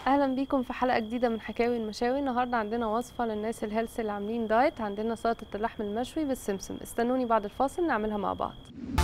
اهلا بيكم في حلقه جديده من حكاوي المشاوي النهارده عندنا وصفه للناس الهيلث اللي عاملين دايت عندنا سلطه اللحم المشوي بالسمسم استنوني بعد الفاصل نعملها مع بعض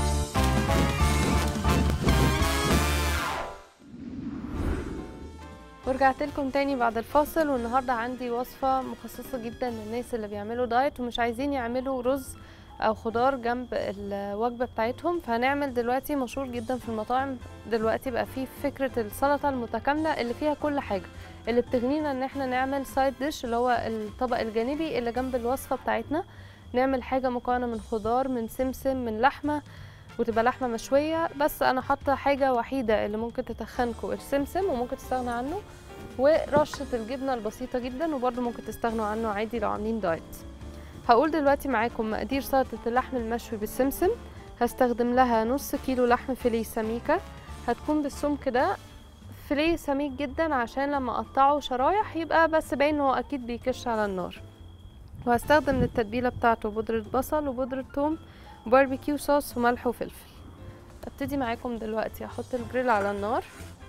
ورجعت لكم تاني بعد الفاصل والنهارده عندي وصفه مخصصه جدا للناس اللي بيعملوا دايت ومش عايزين يعملوا رز او خضار جنب الوجبه بتاعتهم فهنعمل دلوقتي مشهور جدا في المطاعم دلوقتي بقى فيه فكره السلطه المتكامله اللي فيها كل حاجه اللي بتغنينا ان احنا نعمل سايد ديش اللي هو الطبق الجانبي اللي جنب الوصفه بتاعتنا نعمل حاجه مكونه من خضار من سمسم من لحمه وتبقى لحمه مشويه بس انا حاطه حاجه وحيده اللي ممكن تتخنكم السمسم وممكن تستغنى عنه ورشه الجبنه البسيطه جدا وبرده ممكن تستغنوا عنه عادي لو عاملين دايت هقول دلوقتي معاكم مقادير سلطه اللحم المشوي بالسمسم هستخدم لها نص كيلو لحم فيليه سميكه هتكون بالسمك ده فيليه سميك جدا عشان لما اقطعه شرايح يبقى بس باين هو اكيد بيكش على النار وهستخدم للتتبيله بتاعته بودره بصل وبودره ثوم وباربيكيو صوص وملح وفلفل ابتدي معاكم دلوقتي احط الجريل على النار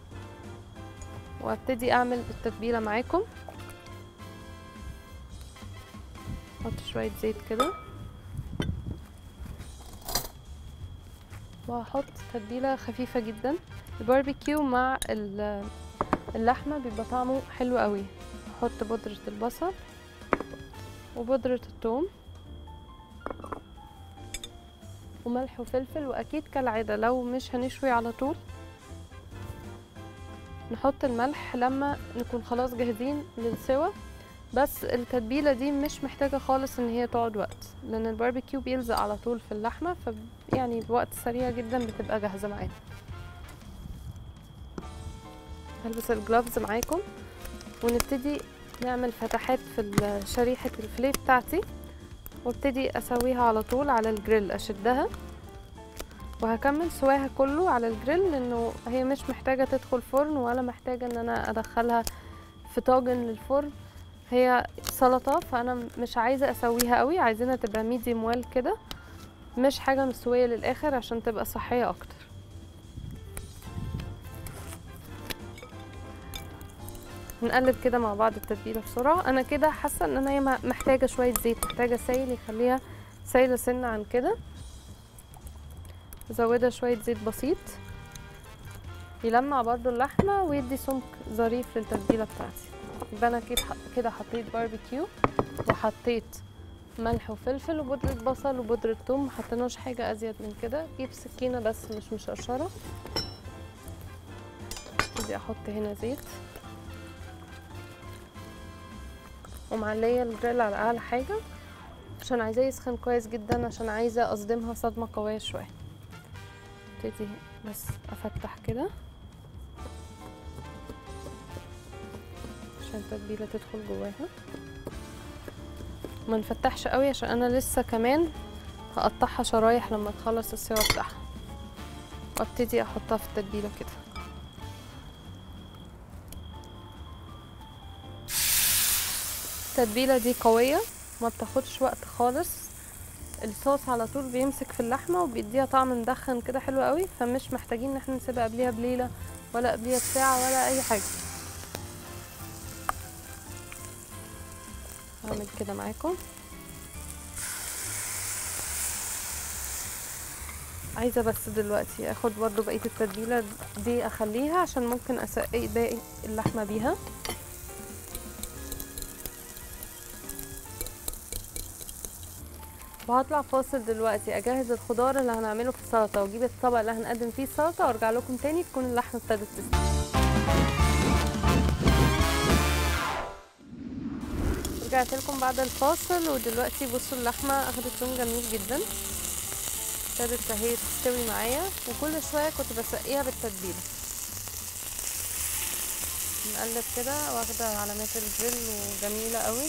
وابتدي اعمل التتبيله معاكم احط شويه زيت كده وهحط تتبيله خفيفه جدا الباربيكيو مع اللحمه بيبقى طعمه حلو قوي احط بودره البصل وبودره الثوم وملح وفلفل واكيد كالعاده لو مش هنشوي على طول نحط الملح لما نكون خلاص جاهزين للسوا بس التتبيله دي مش محتاجه خالص ان هي تقعد وقت لان الباربيكيو بيلزق على طول في اللحمه ف يعني بوقت سريع جدا بتبقى جاهزه معانا هلبس الجلافز معاكم ونبتدي نعمل فتحات في شريحه الفليه بتاعتي وابتدي اسويها على طول على الجريل اشدها وهكمل سواها كله على الجريل لانه هي مش محتاجه تدخل فرن ولا محتاجه ان انا ادخلها في طاجن للفرن هي سلطه فانا مش عايزه اسويها قوي عايزينها تبقى ميديم ويل كده مش حاجه مستويه للاخر عشان تبقى صحيه اكتر نقلب كده مع بعض التتبيله بسرعه انا كده حاسه ان انا هي محتاجه شويه زيت محتاجه سايل يخليها سايله سنه عن كده زودها شويه زيت بسيط يلمع برضو اللحمه ويدي سمك ظريف للتتبيله بتاعتي يبقى انا كده حطيت باربيكيو وحطيت ملح وفلفل وبودرة بصل وبودرة ثوم محطيناش حاجة أزيد من كده جيب سكينة بس مش مشرشرة ابتدي أحط هنا زيت ومعلية الجريل على أعلى حاجة عشان عايزاه يسخن كويس جدا عشان عايزة أصدمها صدمة قوية شوية ابتدي بس أفتح كده عشان التتبيله تدخل جواها ما نفتحش قوي عشان انا لسه كمان هقطعها شرايح لما تخلص السوا بتاعها وابتدي احطها في التتبيله كده التتبيله دي قويه ما بتاخدش وقت خالص الصوص على طول بيمسك في اللحمه وبيديها طعم مدخن كده حلو قوي فمش محتاجين ان احنا نسيبها قبليها بليله ولا قبليها بساعه ولا اي حاجه هعمل كده معاكم عايزه بس دلوقتي اخد برضو بقيه التتبيله دي اخليها عشان ممكن اسقي باقي اللحمه بيها وهطلع فاصل دلوقتي اجهز الخضار اللي هنعمله في السلطه واجيب الطبق اللي هنقدم فيه السلطه وارجع لكم تاني تكون اللحمه ابتدت تستوي رجعت لكم بعد الفاصل ودلوقتي بصوا اللحمه اخدت لون جميل جدا ابتدت اهي تستوي معايا وكل شويه كنت بسقيها بالتتبيله نقلب كده واخده علامات الجريل وجميله قوي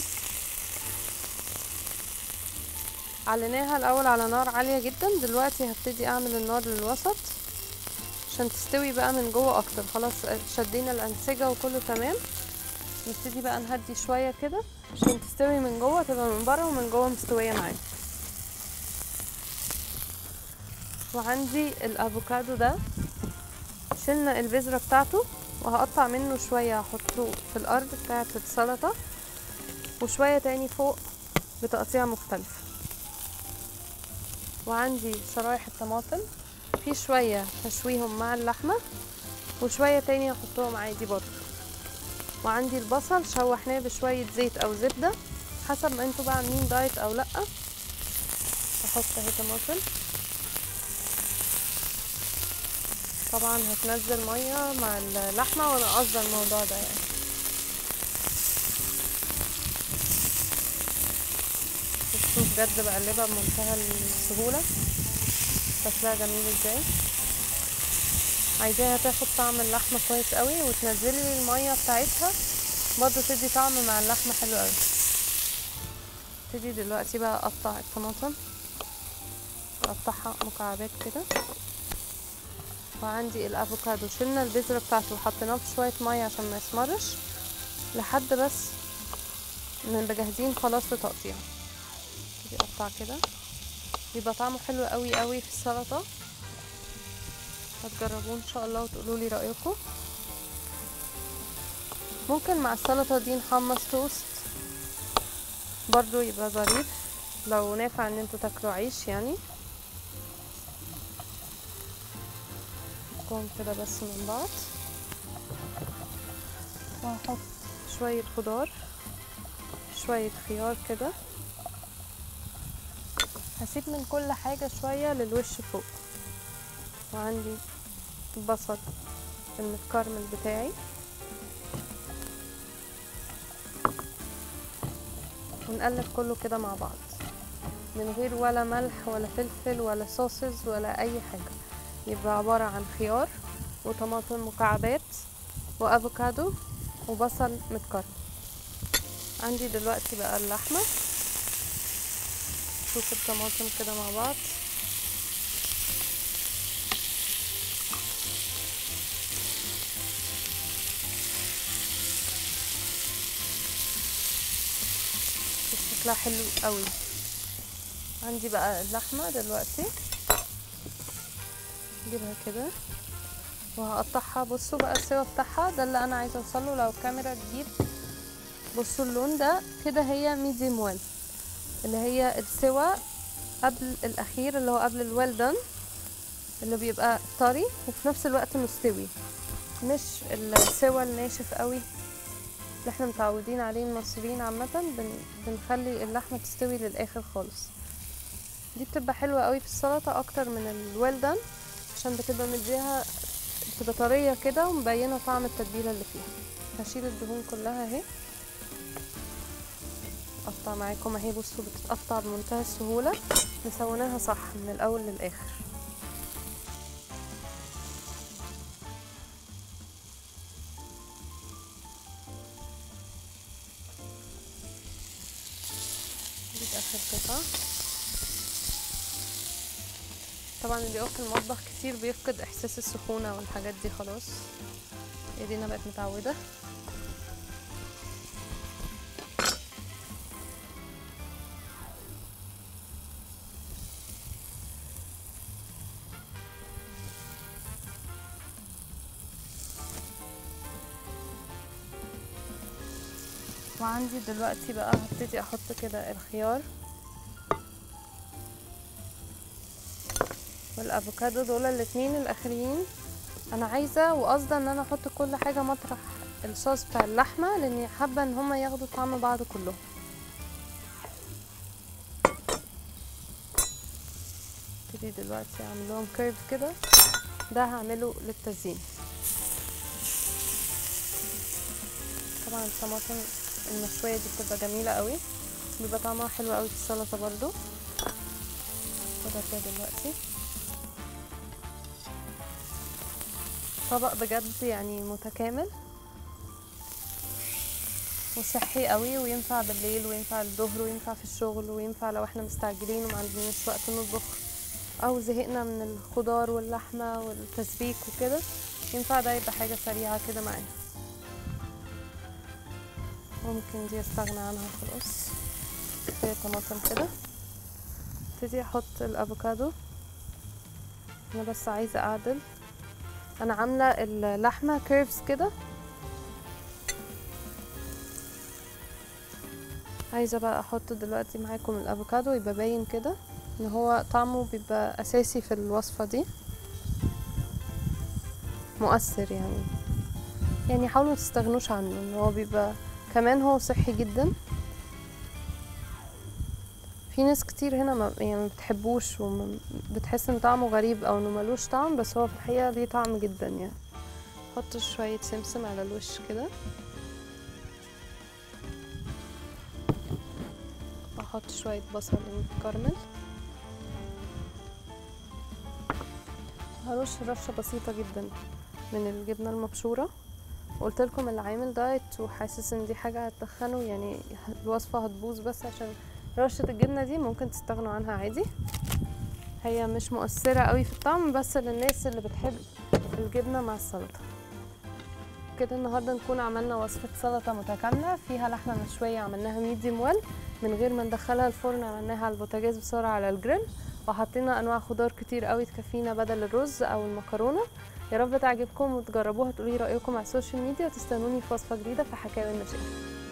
عليناها الاول على نار عاليه جدا دلوقتي هبتدي اعمل النار للوسط عشان تستوي بقى من جوه اكتر خلاص شدينا الانسجه وكله تمام نبتدي بقى نهدي شويه كده عشان تستوي من جوه تبقى من بره ومن جوه مستويه معايا وعندي الافوكادو ده شلنا البذره بتاعته وهقطع منه شوية هحطه في الأرض بتاعة السلطة وشوية تاني فوق بتقطيع مختلفة وعندي شرايح الطماطم في شوية هشويهم مع اللحمة وشوية تاني هحطهم عادي برضه وعندي البصل شوحناه بشوية زيت أو زبدة حسب ما انتوا بقى عاملين دايت أو لأ احط اهي طماطم طبعا هتنزل ميه مع اللحمه وانا قصده الموضوع ده يعني بصوا بجد بقلبها بمنتهى السهوله شكلها جميل ازاي عايزاها تاخد طعم اللحمه كويس قوي وتنزلي الميه بتاعتها برضه تدي طعم مع اللحمه حلو قوي ابتدي دلوقتي بقى اقطع الطماطم اقطعها مكعبات كده وعندي الافوكادو شلنا البذره بتاعته وحطيناه في شويه ميه عشان ما يسمرش لحد بس نبقى جاهزين خلاص لتقطيع ابتدي اقطع كده بيبقى طعمه حلو قوي قوي في السلطه هتجربوه ان شاء الله وتقولوا لي رايكم ممكن مع السلطه دي نحمص توست برضو يبقى ظريف لو نافع ان انتوا تاكلوا عيش يعني نحطهم كده بس من بعض وهحط شوية خضار شوية خيار كده هسيب من كل حاجة شوية للوش فوق وعندي البصل المتكرمل بتاعي ونقلب كله كده مع بعض من غير ولا ملح ولا فلفل ولا صوصز ولا اي حاجه يبقى عباره عن خيار وطماطم مكعبات وافوكادو وبصل متكرمل عندي دلوقتي بقى اللحمه شوف الطماطم كده مع بعض شكلها حلو قوي عندي بقى اللحمة دلوقتي اجيبها كده وهقطعها بصوا بقى السوا بتاعها ده اللي انا عايزه اوصله لو الكاميرا تجيب بصوا اللون ده كده هي ميديوم ويل اللي هي السوا قبل الاخير اللي هو قبل الويل دون اللي بيبقى طري وفي نفس الوقت مستوي مش السوا الناشف قوي اللي احنا متعودين عليه المصريين عامة بن... بنخلي اللحمة تستوي للآخر خالص دي بتبقى حلوة قوي في السلطة أكتر من الويل دان عشان بتبقى مديها بتبقى طرية كده ومبينة طعم التتبيلة اللي فيها هشيل الدهون كلها اهي اقطع معاكم اهي بصوا بتتقطع بمنتهى السهولة مسويناها صح من الأول للآخر دي اخر قطعة طبعا اللي بيقف في المطبخ كتير بيفقد احساس السخونة والحاجات دي خلاص ايدينا بقت متعودة وعندي دلوقتي بقى هبتدي احط كده الخيار والافوكادو دول الاتنين الاخرين انا عايزه وقصده ان انا احط كل حاجه مطرح الصوص بتاع اللحمه لاني حابه ان هما ياخدوا طعم بعض كلهم ابتدي دلوقتي اعمل لهم كيرف كده ده هعمله للتزيين طبعا الطماطم المشوية دي بتبقى جميلة قوي بيبقى طعمها حلو قوي في السلطة برضو كده كده دلوقتي طبق بجد يعني متكامل وصحي قوي وينفع بالليل وينفع الظهر وينفع في الشغل وينفع لو احنا مستعجلين وما عندناش وقت نطبخ او زهقنا من الخضار واللحمة والتسبيك وكده ينفع ده يبقى حاجة سريعة كده معانا ممكن دي استغنى عنها خلاص كفاية طماطم كده ابتدي احط الافوكادو انا بس عايزة اعدل انا عامله اللحمه كيرفز كده عايزه بقى احط دلوقتي معاكم الافوكادو يبقى باين كده ان هو طعمه بيبقى اساسي في الوصفه دي مؤثر يعني يعني حاولوا تستغنوش عنه ان هو بيبقى كمان هو صحي جدا في ناس كتير هنا ما يعني ما بتحبوش وبتحس ان طعمه غريب او انه ملوش طعم بس هو في الحقيقه ليه طعم جدا يعني حط شويه سمسم على الوش كده واحط شويه بصل متكرمل هرش رشه بسيطه جدا من الجبنه المبشوره قلت لكم اللي عامل دايت وحاسس ان دي حاجه هتدخنه يعني الوصفه هتبوظ بس عشان رشه الجبنه دي ممكن تستغنوا عنها عادي هي مش مؤثره قوي في الطعم بس للناس اللي بتحب الجبنه مع السلطه كده النهارده نكون عملنا وصفه سلطه متكامله فيها لحمه مشويه عملناها ميديوم ويل من غير ما ندخلها الفرن عملناها على البوتاجاز بسرعه على الجريل وحطينا انواع خضار كتير قوي تكفينا بدل الرز او المكرونه يا رب تعجبكم وتجربوها تقولي رايكم على السوشيال ميديا وتستنوني في وصفه جديده في حكاوي النشأة